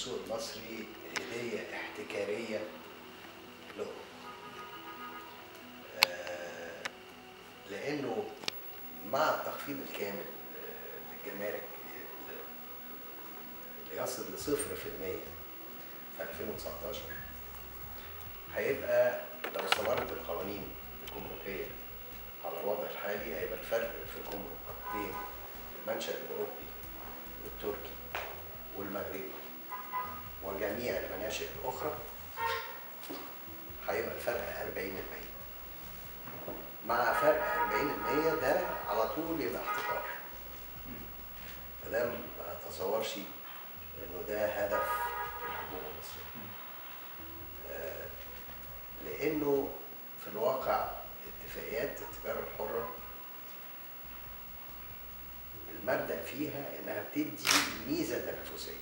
للسوق المصري هدية احتكارية له آه، لأنه مع التخفيض الكامل آه، للجمارك اللي يصل لصفر في المية في 2019 هيبقى لو استمرت القوانين الجمركية على الوضع الحالي هيبقى الفرق في الجمرك بين المنشأ الأوروبي والتركي والمغربي وجميع المناشئ الأخرى هيبقى الفرق 40% مع فرق 40% ده على طول يبقى احتكار فده ما اتصورش انه ده هدف الحكومه المصريه آه، لانه في الواقع اتفاقيات التجاره الحره المبدا فيها انها بتدي ميزه تنافسيه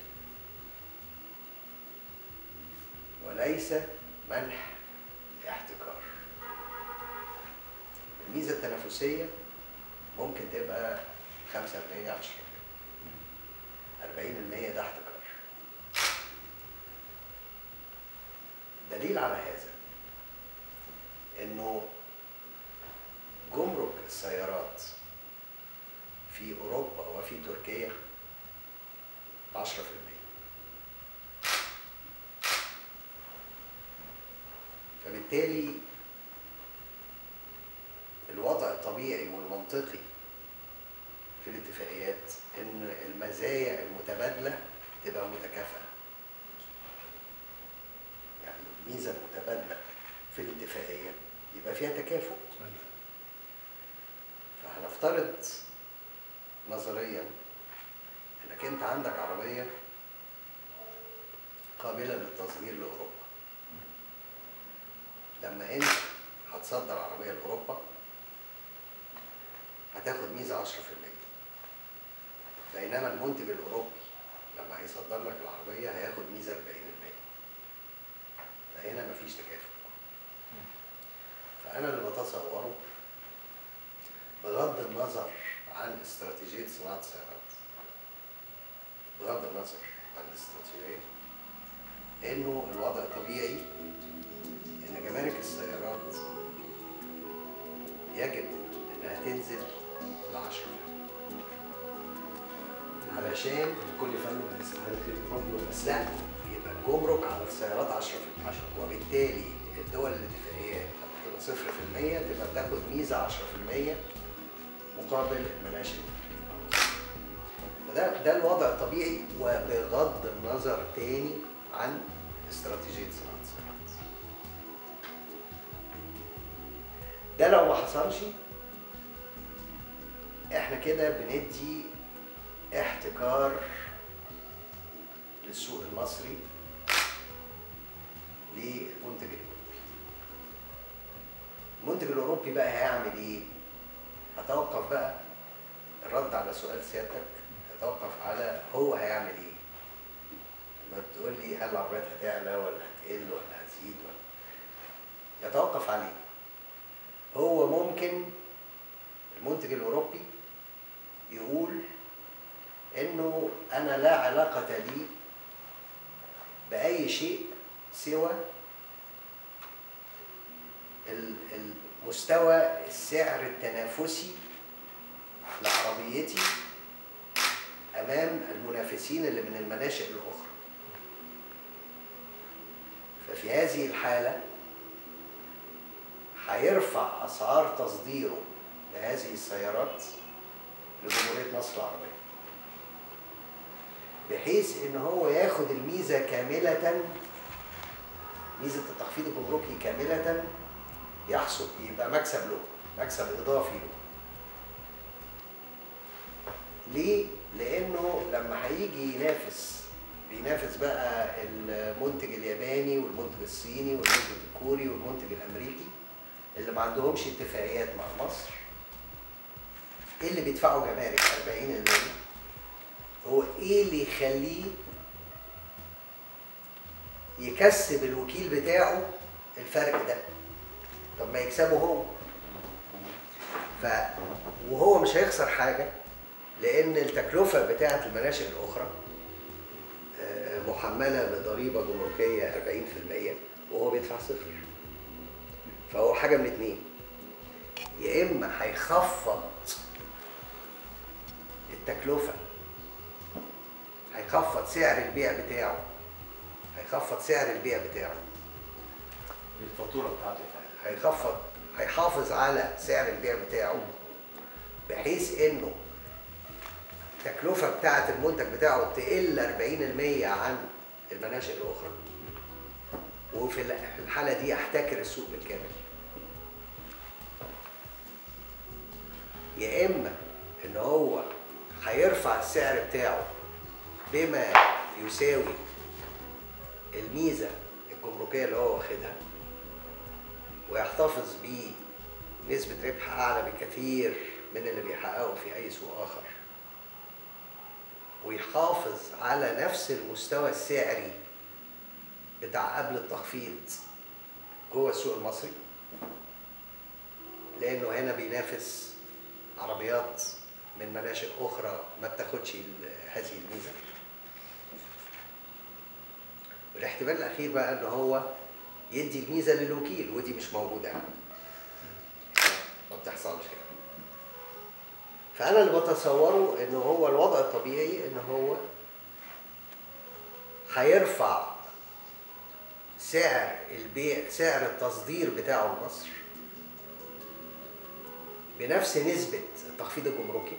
وليس منح احتكار الميزه التنافسيه ممكن تبقى 5% 10% 40% ده احتكار دليل على هذا انه جمرك السيارات في اوروبا وفي تركيا 10% فبالتالي الوضع الطبيعي والمنطقي في الاتفاقيات ان المزايا المتبادله تبقى متكافئه يعني الميزه المتبادله في الاتفاقيه يبقى فيها تكافؤ فهنفترض نظريا انك انت عندك عربيه قابله للتصدير لاوروبا لما انت هتصدر عربيه لاوروبا هتاخد ميزه 10% بينما المنتج الاوروبي لما هيصدر لك العربيه هياخد ميزه 40% فهنا مفيش تكافؤ فانا اللي بتصوره بغض النظر عن استراتيجيه صناعه السيارات بغض النظر عن الاستراتيجيه انه الوضع الطبيعي ان جمارك السيارات يجب انها تنزل ل 10 علشان كل فن بالاستعمال الاوروبي ولا بس لا يبقى الجمرك على السيارات 10% وبالتالي الدول الاتفاقيات لما تبقى 0% تبقى بتاخد ميزه 10% مقابل المناشئ فده ده الوضع الطبيعي وبغض النظر تاني عن استراتيجيه صناعه السيارات ده لو ما حصلش احنا كده بندي احتكار للسوق المصري للمنتج الاوروبي المنتج الاوروبي بقى هيعمل ايه هتوقف بقى الرد على سؤال سيادتك هتوقف على هو هيعمل ايه لما بتقول لي هل العربيات هتعلى ولا هتقل ولا هتزيد ولا يتوقف عليه هو ممكن المنتج الاوروبي يقول انه انا لا علاقة لي بأي شيء سوى ال- المستوى السعر التنافسي لعربيتي أمام المنافسين اللي من المناشئ الأخرى ففي هذه الحالة هيرفع أسعار تصديره لهذه السيارات لجمهورية مصر العربية بحيث ان هو ياخد الميزه كامله ميزه التخفيض الجمركي كامله يحصل يبقى مكسب له مكسب اضافي له ليه لانه لما هيجي ينافس بينافس بقى المنتج الياباني والمنتج الصيني والمنتج الكوري والمنتج الامريكي اللي ما عندهمش اتفاقيات مع مصر ايه اللي بيدفعوا جمارك 40% هو ايه اللي يخليه يكسب الوكيل بتاعه الفرق ده طب ما يكسبه هو ف وهو مش هيخسر حاجه لان التكلفه بتاعه المناشئ الاخرى آه، محمله بضريبه جمركيه 40% وهو بيدفع صفر فهو حاجه من اتنين يا اما هيخفض التكلفه هيخفض سعر البيع بتاعه هيخفض سعر البيع بتاعه الفاتوره بتاعته فعلا هيخفض هيحافظ على سعر البيع بتاعه بحيث انه التكلفه بتاعه المنتج بتاعه تقل 40% عن المناشئ الاخرى وفي الحاله دي يحتكر السوق بالكامل يا اما ان هو هيرفع السعر بتاعه بما يساوي الميزه الجمركيه اللي هو واخدها ويحتفظ بنسبة ربح أعلى بكثير من اللي بيحققه في أي سوق آخر ويحافظ على نفس المستوى السعري بتاع قبل التخفيض جوه السوق المصري لأنه هنا بينافس عربيات من مناشئ أخرى ما بتاخدش ال- هذه الميزة والاحتمال الأخير بقى إن هو يدي الميزه للوكيل ودي مش موجوده يعني ما بتحصلش يعني فانا اللي بتصوره ان هو الوضع الطبيعي ان هو هيرفع سعر البيع سعر التصدير بتاعه لمصر بنفس نسبة التخفيض الجمركي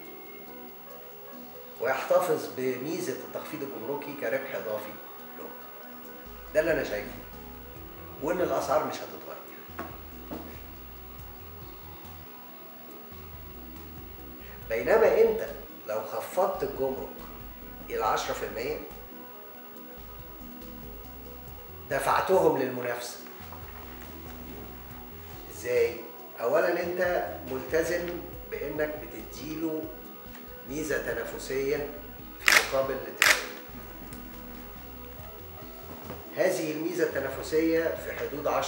ويحتفظ بميزة التخفيض الجمركي كربح إضافي له ده اللي أنا شايفه وان الاسعار مش هتتغير بينما انت لو خفضت الجمرك الى 10% دفعتهم للمنافسه ازاي اولا انت ملتزم بانك بتديله ميزه تنافسيه في مقابل الاتفاق هذه الميزة التنافسية في حدود 10%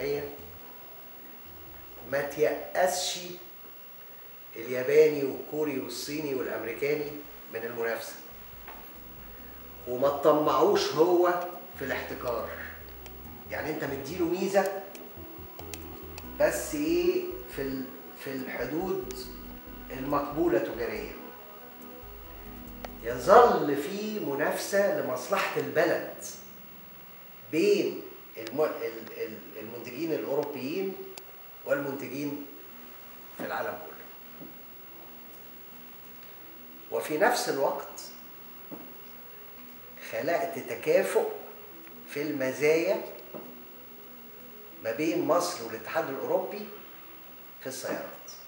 ما تيأسش الياباني والكوري والصيني والأمريكاني من المنافسة وما تطمعوش هو في الاحتكار يعني انت مديله ميزة بس ايه في ال- في الحدود المقبولة تجاريا يظل في منافسة لمصلحة البلد بين الم- ال- ال- المنتجين الاوروبيين والمنتجين في العالم كله وفي نفس الوقت خلقت تكافؤ في المزايا ما بين مصر والاتحاد الاوروبي في السيارات